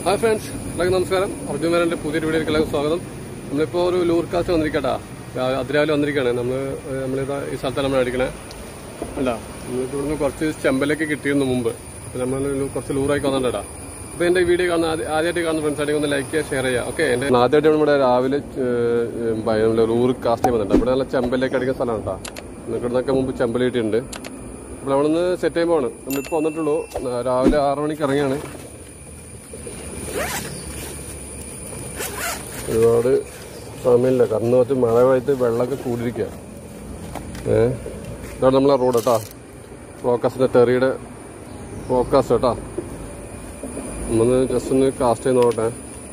Hi friends എല്ലാവർക്കും നമസ്കാരം അർജുൻ മേനന്റെ പുതിയൊരു വീഡിയോയിലേക്ക് എല്ലാവർക്കും സ്വാഗതം നമ്മളിപ്പോൾ ഒരു ലൂർ കാസ്റ്റ് വന്നിരിക്കട്ടാ രാ- അതിരാവിലെ വന്നിരിക്കുകയാണ് നമ്മൾ നമ്മളിതാ ഈ സ്ഥലത്താണ് നമ്മൾ അടിക്കണേ അല്ല നമ്മൾക്ക് ഇവിടുന്ന് കുറച്ച് ചെമ്പലൊക്കെ കിട്ടിയിരുന്നു മുമ്പ് അപ്പോൾ നമ്മൾ ലൂ- കുറച്ച് ലൂറായി വന്നിട്ടാ അപ്പോൾ എൻ്റെ ഈ വീഡിയോ കാണുന്ന ആദ്യ- ആദ്യമായിട്ട് കാണുന്ന ഫ്രണ്ട്സ് ആണെങ്കിൽ ഒന്ന് ലൈക്ക് ചെയ്യുക ഷെയർ ചെയ്യുക ഓക്കെ എൻ്റെ ആദ്യമായിട്ട് നമ്മുടെ രാവിലെ നമ്മൾ ലൂർ കാസ്റ്റ് ചെയ്യുന്നുണ്ട് ഇവിടെ നല്ല ചെമ്പലൊക്കെ അടിക്കുന്ന സ്ഥലമാണ് കേട്ടോ ഇവിടെ നിന്നൊക്കെ മുമ്പ് ചെമ്പല കിട്ടിയിട്ടുണ്ട് അപ്പോൾ നമ്മളിന്ന് സെറ്റ് ചെയ്യുമ്പോൾ ആണ് നമ്മളിപ്പോൾ വന്നിട്ടുള്ളൂ രാവിലെ ആറ് മണിക്ക് ഇറങ്ങിയാണ് ഒരുപാട് സമയമില്ല കാരണം കുറച്ച് മഴയായിട്ട് വെള്ളമൊക്കെ കൂടിയിരിക്കുക ഏ ഇതാണ് നമ്മളെ റോഡ് കേട്ടോ ഫോക്കസിന്റെ ടെറിയുടെ ഫോക്കസ് കേട്ടോ നമ്മളൊന്ന് ജസ്റ്റ് ഒന്ന് കാസ്റ്റ് ചെയ്ത് നോക്കട്ടെ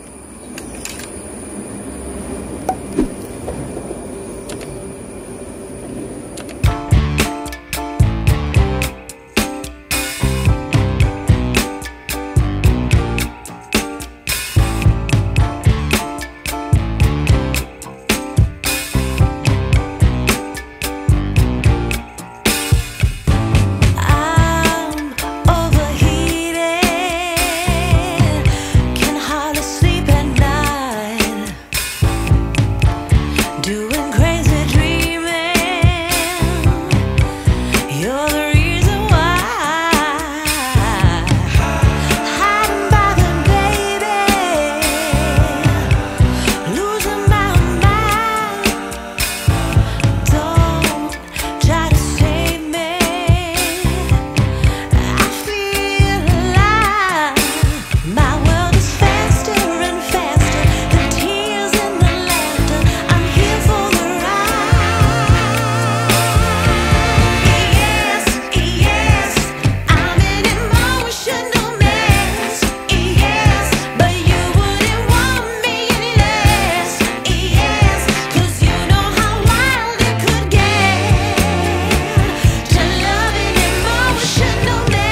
I'm overheated, can hardly sleep at night, doing crazy dreaming. You're the reason why. Hiding by the baby, losing my mind. Don't try to save me. I feel alive. My world is faster and faster. The tears and the laughter. I'm here for the ride. Yes, yes, I'm an emotional mess. Yes, but you wouldn't want me any less. Yes, 'cause you know how wild it could get to love an emotional mess.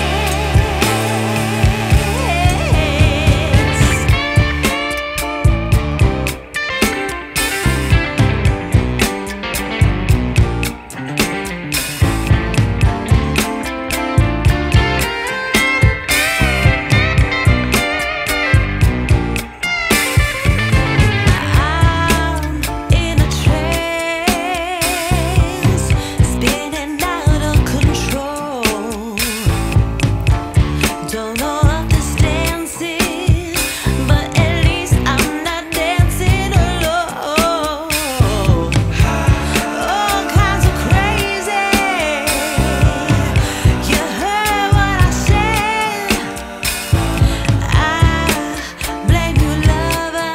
I'm in a trance, spinning out of control. Don't know what this dance is, but at least I'm not dancing alone. All kinds of crazy. You heard what I said. I blame you, lover.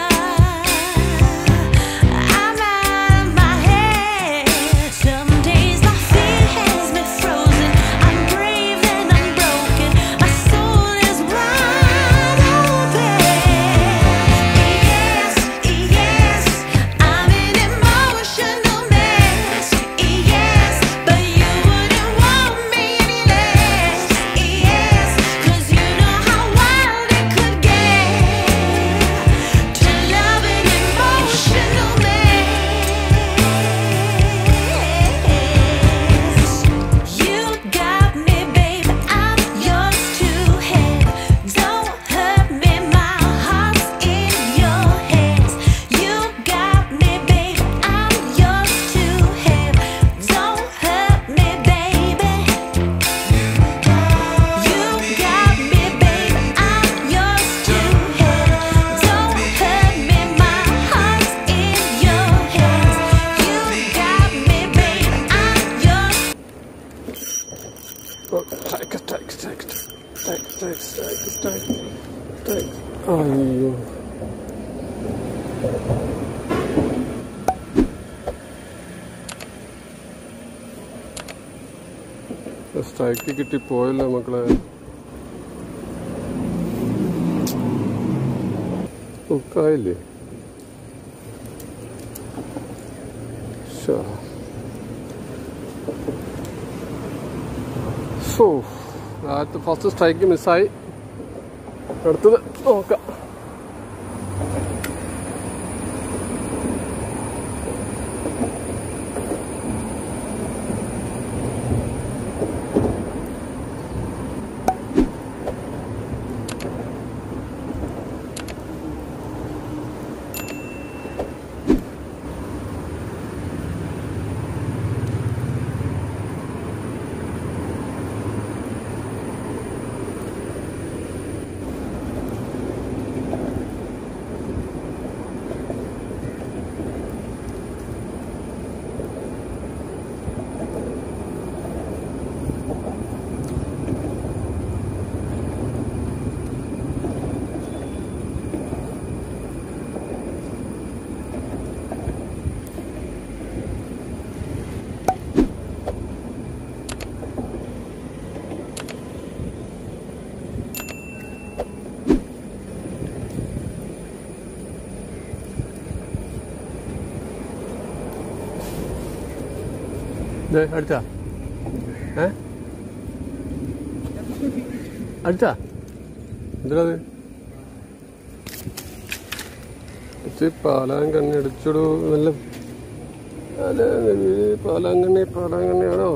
I'm out of my head. Some days my fear has me frozen. I'm brave and I'm broken. My soul is wide open. Yes, yes, I'm an emotional mess. Yes, but you wouldn't want me any less. Yes, 'cause you know how wild it could get to love an emotional mess. You got me, baby. I'm yours to have. Don't hurt me, my heart's in your hands. You got me, baby. I'm yours to have. Don't hurt me, baby. You got me, baby. I'm yours to have. Don't hurt me, my heart's in your hands. You got me, baby. I'm yours. Strike strike strike strike strike strike strike strike അയ്യോ strike കിട്ടി പോയല്ലോ മക്കളെ ഉക്കായില്ലേ so ആദ്യത്തെ first strike മിസ്സായി അടുത്തത് നോക്കാം ദേ, അടിച്ചാ ഏ അടിച്ചാ എന്തിനത് ഇച്ചിരി പാലാങ്കണ്ണി അടിച്ചിടൂ നല്ല അല്ല പാലാങ്കണ്ണി പാലാങ്കണ്ണിയാണോ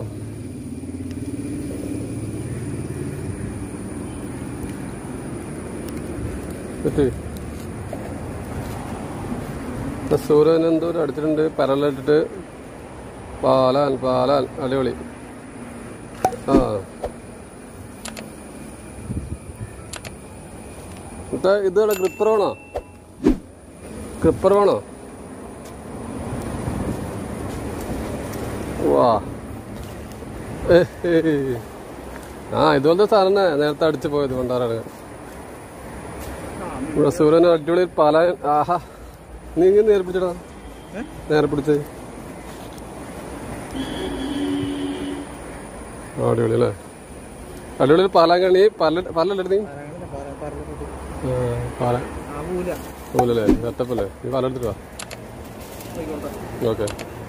പറ്റി സൂര്യൻ എന്തോ ഒരു അടിച്ചിട്ടുണ്ട് പരലിട്ടിട്ട് പാലാൻ പാലാൻ അടിപൊളി ആ എന്നിട്ട് ഇതാണ് ഗ്രിപ്പർ വേണോ ഗ്രിപ്പർ വേണോ വാ ഏ, ഏ, ഏ. ആ ഇതുപോലത്തെ സാധനം തന്നെ നേരത്തെ അടിച്ചു പോയത് കൊണ്ടാറാണ് ഇവിടെ സൂര്യൻ അടിപൊളി പാല ആഹാ നീ ഇങ്ങനെ നേരെ പിടിച്ചടാ നേരെ പിടിച്ച് ആ, അടിപൊളി അല്ലേ അടിപൊളി പാലാങ്കണ്ണി പല പല്ലല്ലേ നീ ആ, പാല പോലല്ലേ സെറ്റപ്പല്ലേ നീ പാല എടുത്തിട്ട് വാ ഓക്കെ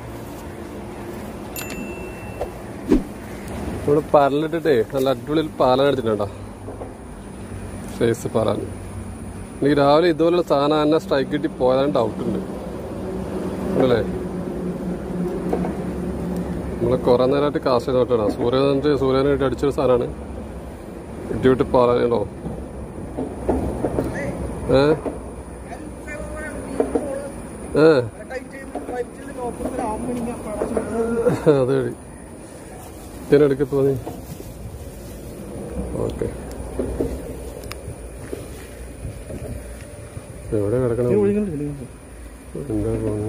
ഇവിടെ പാലിട്ടിട്ടേ നല്ല അടിപൊളി പാലാൻ എടുത്തിട്ടുണ്ടോ സൈസ് പാലാൻ എനിക്ക് രാവിലെ ഇതുപോലുള്ള സാധനം തന്നെ സ്ട്രൈക്ക് കിട്ടി പോയാലും ഡൗട്ട് ഉണ്ട് അല്ലേ നമ്മള് കുറെ നേരമായിട്ട് കാസ്റ്റ് ചെയ്ത് നോക്കണം സൂര്യൻ എന്നിട്ട് സൂര്യനായിട്ട് അടിച്ചൊരു സാധനമാണ് ഇട്ടി വിട്ട് പാലാനോ ഏ ഏ അത് വഴി ഇതിനെടുക്ക് തോന്നി ഓക്കെ എവിടെ കിടക്കണം എന്താ തോന്നി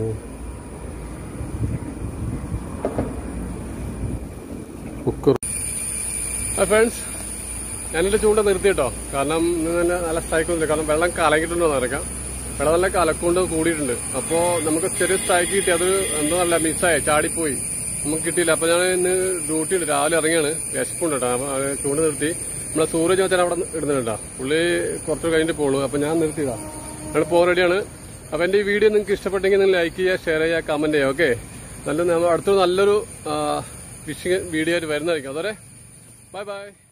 കുക്കർ ഫ്രണ്ട്സ് ഞാനെന്റെ ചൂണ്ട നിർത്തി കേട്ടോ കാരണം ഇന്ന് തന്നെ നല്ല സ്ട്രൈക്കൊന്നുമില്ല കാരണം വെള്ളം കലങ്ങിയിട്ടുണ്ടോ എന്നറിയാം വെള്ളം നല്ല കലക്കൊണ്ട് കൂടിയിട്ടുണ്ട് അപ്പോ നമുക്ക് ചെറിയ സ്ട്രൈക്ക് കിട്ടി അത് എന്തോ നല്ല മിസ്സായി ചാടിപ്പോയി നമുക്ക് കിട്ടിയില്ല അപ്പൊ ഞാൻ ഇന്ന് ഡ്യൂട്ടി ഉണ്ട് രാവിലെ ഇറങ്ങിയാണ് വിശപ്പുണ്ട് കേട്ടോ അപ്പൊ അത് ചൂണ്ട നിർത്തി നമ്മളെ സൂരജ് വെച്ചാൽ അവിടെ ഇടുന്നുണ്ടാ പുള്ളി കുറച്ച് കഴിഞ്ഞിട്ട് പോളൂ അപ്പൊ ഞാൻ നിർത്തിയതാ ഞങ്ങൾ പോ റെഡിയാണ് അപ്പൊ എന്റെ ഈ വീഡിയോ നിങ്ങൾക്ക് ഇഷ്ടപ്പെട്ടെങ്കിൽ നിങ്ങൾ ലൈക്ക് ചെയ്യുക ഷെയർ ചെയ്യുക കമന്റ് ചെയ്യുക ഓക്കെ നല്ല നമ്മൾ അടുത്തൊരു നല്ലൊരു ഫിഷിംഗ് വീഡിയോ ആയിട്ട് വരുന്നതായിരിക്കും അതോടെ ബൈ ബൈ